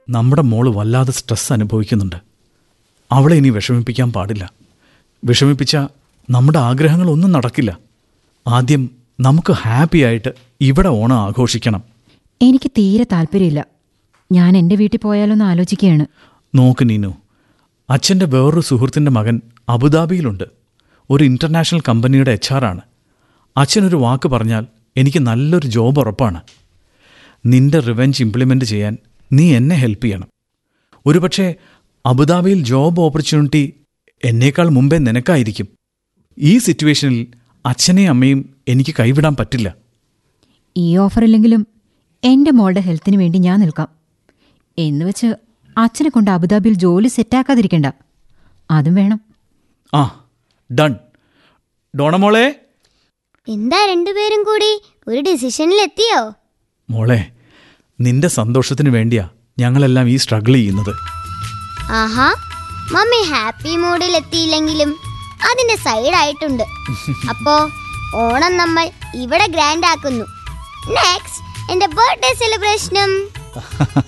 നമ്മുടെ മോള് വല്ലാതെ സ്ട്രെസ് അനുഭവിക്കുന്നുണ്ട് അവളെ ഇനി വിഷമിപ്പിക്കാൻ പാടില്ല വിഷമിപ്പിച്ച നമ്മുടെ ആഗ്രഹങ്ങളൊന്നും നടക്കില്ല ആദ്യം നമുക്ക് ഹാപ്പി ആയിട്ട് ഇവിടെ ഓണം ആഘോഷിക്കണം എനിക്ക് തീരെ താല്പര്യമില്ല ഞാൻ എൻ്റെ വീട്ടിൽ പോയാലൊന്ന് ആലോചിക്കുകയാണ് നോക്ക് നീനു അച്ഛൻ്റെ വേറൊരു സുഹൃത്തിൻ്റെ മകൻ അബുദാബിയിലുണ്ട് ഒരു ഇൻ്റർനാഷണൽ കമ്പനിയുടെ എച്ച് ആറാണ് അച്ഛനൊരു വാക്ക് പറഞ്ഞാൽ എനിക്ക് നല്ലൊരു ജോബ് ഉറപ്പാണ് നിന്റെ റിവെഞ്ച് ഇംപ്ലിമെൻ്റ് ചെയ്യാൻ നീ എന്നെ ഹെൽപ്പ് ചെയ്യണം ഒരുപക്ഷെ അബുദാബിയിൽ ജോബ് ഓപ്പർച്യൂണിറ്റി എന്നേക്കാൾ മുമ്പേ നിനക്കായിരിക്കും ഈ സിറ്റുവേഷനിൽ അച്ഛനെയും അമ്മയും എനിക്ക് കൈവിടാൻ പറ്റില്ല ഈ ഓഫർ ഇല്ലെങ്കിലും എൻ്റെ മോളുടെ ഹെൽത്തിന് വേണ്ടി ഞാൻ നിൽക്കാം എന്ന് വെച്ച് അച്ഛനെ കൊണ്ട് അബുദാബിയിൽ ജോലി സെറ്റാക്കാതിരിക്കണ്ട അതും വേണം ആ ഡൺ ഡോണമോളെ എന്താ രണ്ടുപേരും കൂടി ഒരു ഡിസിഷനിൽ എത്തിയോ മോളെ നിന്റെ സന്തോഷത്തിന് വേണ്ടിയാ ഞങ്ങളെല്ലാം ഈ സ്ട്രഗിൾ ചെയ്യുന്നത് ആഹാ മമ്മി ഹാപ്പി മൂഡിൽ എത്തിയില്ലെങ്കിലും അതിന്റെ സൈഡായിട്ടുണ്ട് അപ്പോ ഓണം നമ്മൾ ഇവിടെ ഗ്രാൻഡ് ആക്കുന്നു നെക്സ്റ്റ് എന്റെ ബർത്ത്ഡേ സെലിബ്രേഷനും